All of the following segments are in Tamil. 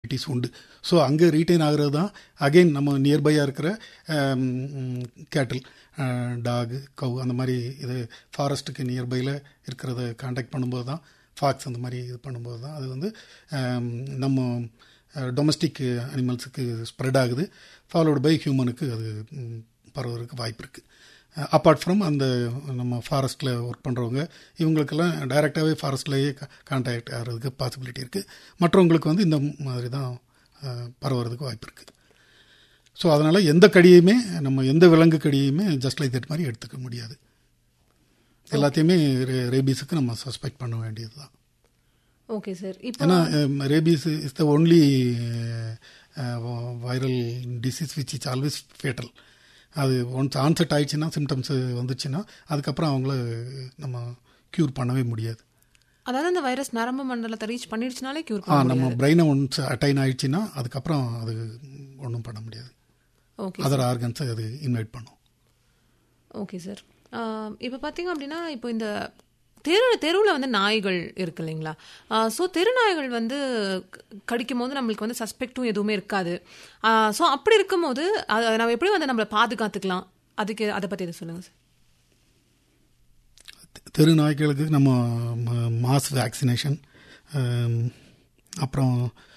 இஸ் உண்டு ஸோ அங்கே ரீட்டைன் ஆகிறது தான் அகெயின் நம்ம நியர்பையாக இருக்கிற கேட்டில் டாக் கவ் அந்த மாதிரி இது ஃபாரஸ்ட்டுக்கு நியர்பையில் இருக்கிறத காண்டாக்ட் பண்ணும்போது தான் ஃபாக்ஸ் அந்த மாதிரி இது பண்ணும்போது தான் அது வந்து நம்ம டொமஸ்டிக் அனிமல்ஸுக்கு ஸ்ப்ரெட் ஆகுது ஃபாலோடு பை ஹியூமனுக்கு அது பரவறதுக்கு வாய்ப்பு இருக்குது அப்பார்ட் ஃப்ரம் அந்த நம்ம ஃபாரஸ்ட்டில் ஒர்க் பண்ணுறவங்க இவங்களுக்கெல்லாம் டைரெக்டாகவே ஃபாரஸ்ட்லேயே கான்டாக்ட் ஆகிறதுக்கு பாசிபிலிட்டி இருக்குது மற்றவங்களுக்கு வந்து இந்த மாதிரி தான் பரவுறதுக்கு வாய்ப்பு இருக்குது ஸோ அதனால் எந்த கடியுமே நம்ம எந்த விலங்கு கடியுமே ஜஸ்ட் லைக் தட் மாதிரி எடுத்துக்க முடியாது எல்லாத்தையுமே ரேபீஸுக்கு நம்ம சஸ்பெக்ட் பண்ண வேண்டியது தான் ஓகே சார் ஏன்னா rabies is the only viral disease which is always fatal அது ஒன்ஸ் ஆன்செட் ஆயிடுச்சுன்னா சிம்டம்ஸ் வந்துச்சுன்னா அதுக்கப்புறம் அவங்கள நம்ம க்யூர் பண்ணவே முடியாது அதாவது அந்த வைரஸ் நரம்பு மண்டலத்தை ரீச் பண்ணிடுச்சுனாலே கியூர் ஆ நம்ம பிரெயினை ஒன்ஸ் அட்டைன் ஆயிடுச்சுன்னா அதுக்கப்புறம் அது ஒன்றும் பண்ண முடியாது ஓகே அதர் ஆர்கன்ஸை அது இன்வைட் பண்ணும் ஓகே சார் இப்போ பார்த்தீங்க அப்படின்னா இப்போ இந்த தெரு தெருவில் வந்து நாய்கள் இருக்கு இல்லைங்களா ஸோ தெரு நாய்கள் வந்து கடிக்கும் போது நம்மளுக்கு வந்து சஸ்பெக்டும் எதுவுமே இருக்காது ஸோ அப்படி இருக்கும்போது அதை நம்ம எப்படி வந்து நம்மளை பாதுகாத்துக்கலாம் அதுக்கு அதை பற்றி எது சொல்லுங்கள் சார் தெரு நாய்களுக்கு நம்ம மாஸ் வேக்சினேஷன் அப்புறம்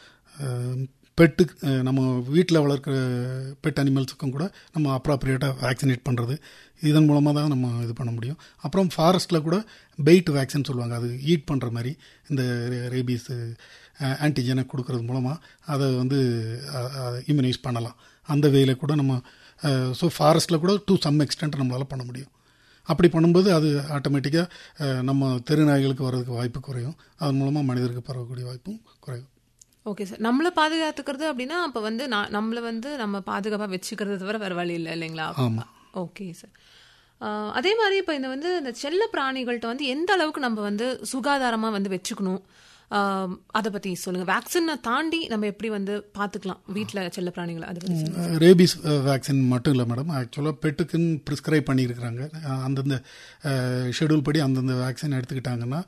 பெட்டு நம்ம வீட்டில் வளர்க்குற பெட் அனிமல்ஸுக்கும் கூட நம்ம அப்ராப்ரியேட்டாக வேக்சினேட் பண்ணுறது இதன் மூலமாக தான் நம்ம இது பண்ண முடியும் அப்புறம் ஃபாரஸ்ட்டில் கூட பெயிட் வேக்சின் சொல்லுவாங்க அது ஈட் பண்ணுற மாதிரி இந்த ரேபீஸ் ஆன்டிஜனை கொடுக்கறது மூலமாக அதை வந்து இம்யூனைஸ் பண்ணலாம் அந்த வேல கூட நம்ம ஸோ ஃபாரஸ்ட்டில் கூட டு சம் எக்ஸ்டென்ட் நம்மளால் பண்ண முடியும் அப்படி பண்ணும்போது அது ஆட்டோமேட்டிக்காக நம்ம தெருநாய்களுக்கு வர்றதுக்கு வாய்ப்பு குறையும் அதன் மூலமாக மனிதருக்கு பரவக்கூடிய வாய்ப்பும் குறையும் ஓகே சார் நம்மளை பாதுகாத்துக்கிறது அப்படின்னா அப்போ வந்து நான் நம்மளை வந்து நம்ம பாதுகாப்பாக வச்சுக்கிறது தவிர வேறு வழி இல்லை இல்லைங்களா ஆமாம் ஓகே சார் அதே மாதிரி இப்போ இந்த வந்து இந்த செல்ல பிராணிகள்கிட்ட வந்து எந்த அளவுக்கு நம்ம வந்து சுகாதாரமாக வந்து வச்சுக்கணும் அதை பற்றி சொல்லுங்கள் வேக்சினை தாண்டி நம்ம எப்படி வந்து பார்த்துக்கலாம் வீட்டில் செல்ல பிராணிகளை அதை பற்றி சொல்லுங்கள் ரேபிஸ் வேக்சின் மட்டும் இல்லை மேடம் ஆக்சுவலாக பெட்டுக்குன்னு ப்ரிஸ்கிரைப் பண்ணியிருக்கிறாங்க அந்தந்த ஷெடியூல் படி அந்தந்த வேக்சின் எடுத்துக்கிட்டாங்கன்னா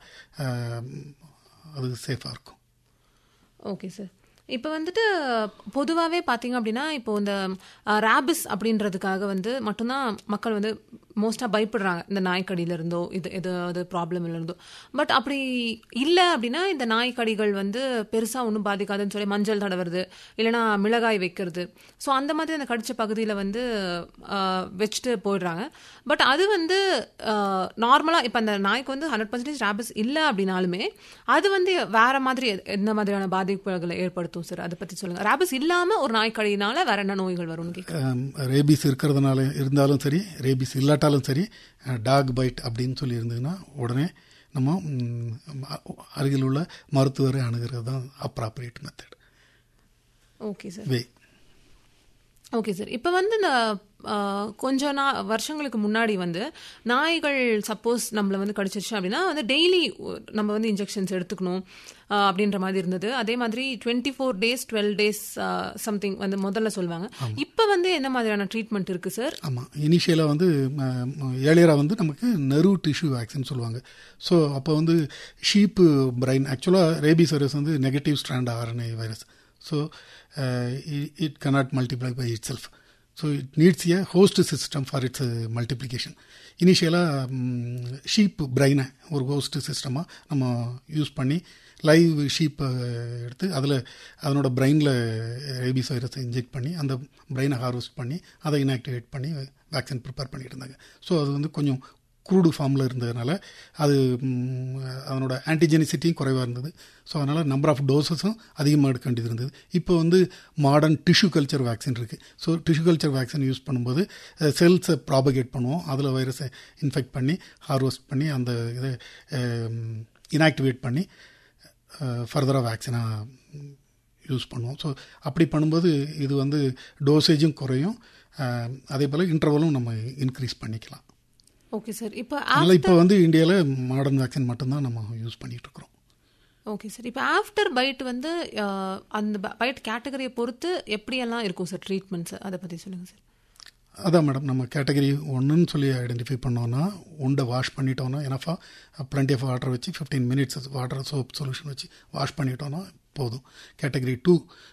அது சேஃபாக இருக்கும் ஓகே சார் இப்போ வந்துட்டு பொதுவாகவே பார்த்தீங்க அப்படின்னா இப்போ இந்த ரேபிஸ் அப்படின்றதுக்காக வந்து மட்டும்தான் மக்கள் வந்து மோஸ்ட்டாக பயப்படுறாங்க இந்த நாய்க்கடியிலிருந்தோ இது எதாவது ப்ராப்ளம் இருந்தோ பட் அப்படி இல்லை அப்படின்னா இந்த நாய்க்கடிகள் வந்து பெருசாக ஒன்றும் பாதிக்காதுன்னு சொல்லி மஞ்சள் தடவுறது இல்லைனா மிளகாய் வைக்கிறது ஸோ அந்த மாதிரி அந்த கடிச்ச பகுதியில் வந்து வச்சுட்டு போயிடுறாங்க பட் அது வந்து நார்மலாக இப்போ அந்த நாய்க்கு வந்து ஹண்ட்ரட் பர்சன்டேஜ் ரேபிஸ் இல்லை அப்படின்னாலுமே அது வந்து வேற மாதிரி எந்த மாதிரியான பாதிப்புகளை ஏற்படுத்தும் சார் அதை பற்றி சொல்லுங்கள் ரேபிஸ் இல்லாமல் ஒரு நாய்க்கடியினால வேற என்ன நோய்கள் வரும்னு கேட்குறேன் ரேபிஸ் இருக்கிறதுனால இருந்தாலும் சரி ரேபிஸ் இல்லாட்டாலும் சரி டாக் பைட் அப்படின்னு சொல்லி இருந்ததுன்னா உடனே நம்ம அருகில் உள்ள மருத்துவரை அணுகிறது தான் அப்ராப்ரியேட் மெத்தட் ஓகே சார் வே ஓகே சார் இப்போ வந்து இந்த கொஞ்சம் நா வருஷங்களுக்கு முன்னாடி வந்து நாய்கள் சப்போஸ் நம்மளை வந்து கடிச்சிருச்சு அப்படின்னா வந்து டெய்லி நம்ம வந்து இன்ஜெக்ஷன்ஸ் எடுத்துக்கணும் அப்படின்ற மாதிரி இருந்தது அதே மாதிரி twenty four days twelve days something வந்து முதல்ல சொல்லுவாங்க இப்போ வந்து என்ன மாதிரியான ட்ரீட்மெண்ட் இருக்கு சார் ஆமாம் இனிஷியலாக வந்து ஏழியராக வந்து நமக்கு நெரு டிஷ்யூ வேக்சின் சொல்லுவாங்க ஸோ அப்போ வந்து ஷீப்பு பிரைன் ஆக்சுவலாக ரேபிஸ் வைரஸ் வந்து negative strand RNA virus so it cannot multiply by itself so it needs a host system for its multiplication இனிஷியலாக ஷீப் பிரைனை ஒரு ஹோஸ்ட் சிஸ்டமாக நம்ம யூஸ் பண்ணி லைவ் ஷீப்பை எடுத்து அதில் அதனோட பிரெயினில் ரேபிஸ் வைரஸை இன்ஜெக்ட் பண்ணி அந்த பிரெயினை ஹார்வெஸ்ட் பண்ணி அதை இன்ஆக்டிவேட் பண்ணி வேக்சின் ப்ரிப்பேர் பண்ணிட்டு இருந்தாங்க ஸோ அது வந்து கொஞ்சம் குரூடு ஃபார்மில் இருந்ததுனால அது அதனோட ஆன்டிஜெனிசிட்டியும் குறைவாக இருந்தது ஸோ அதனால் நம்பர் ஆஃப் டோசஸும் அதிகமாக எடுக்க வேண்டியது இருந்தது இப்போ வந்து மாடர்ன் டிஷ்யூ கல்ச்சர் வேக்சின் இருக்குது so tissue culture vaccine use பண்ணும்போது செல்ஸை ப்ராபகேட் பண்ணுவோம் அதில் வைரஸை இன்ஃபெக்ட் பண்ணி ஹார்வெஸ்ட் பண்ணி அந்த இதை இன்ஆக்டிவேட் பண்ணி ஃபர்தராக வேக்சினாக யூஸ் பண்ணுவோம் ஸோ அப்படி பண்ணும்போது இது வந்து டோசேஜும் குறையும் அதே போல் இன்டர்வலும் நம்ம இன்க்ரீஸ் பண்ணிக்கலாம் ஓகே சார் இப்போ அதனால் இப்போ வந்து இந்தியாவில் மாடர்ன் வேக்சின் மட்டும்தான் நம்ம யூஸ் பண்ணிகிட்டு இருக்கிறோம் ஓகே சார் இப்போ ஆஃப்டர் பைட் வந்து அந்த பைட் கேட்டகரியை பொறுத்து எப்படியெல்லாம் இருக்கும் சார் ட்ரீட்மெண்ட்ஸ் அதை பற்றி சொல்லுங்கள் சார் அதான் மேடம் நம்ம கேட்டகரி ஒன்றுன்னு சொல்லி ஐடென்டிஃபை பண்ணோன்னா உண்டை வாஷ் பண்ணிட்டோன்னா எனஃபா பிளண்டி ஆஃப் வாட்டர் வச்சு fifteen minutes water soap solution வச்சு வாஷ் பண்ணிட்டோன்னா போதும் கேட்டகரி டூ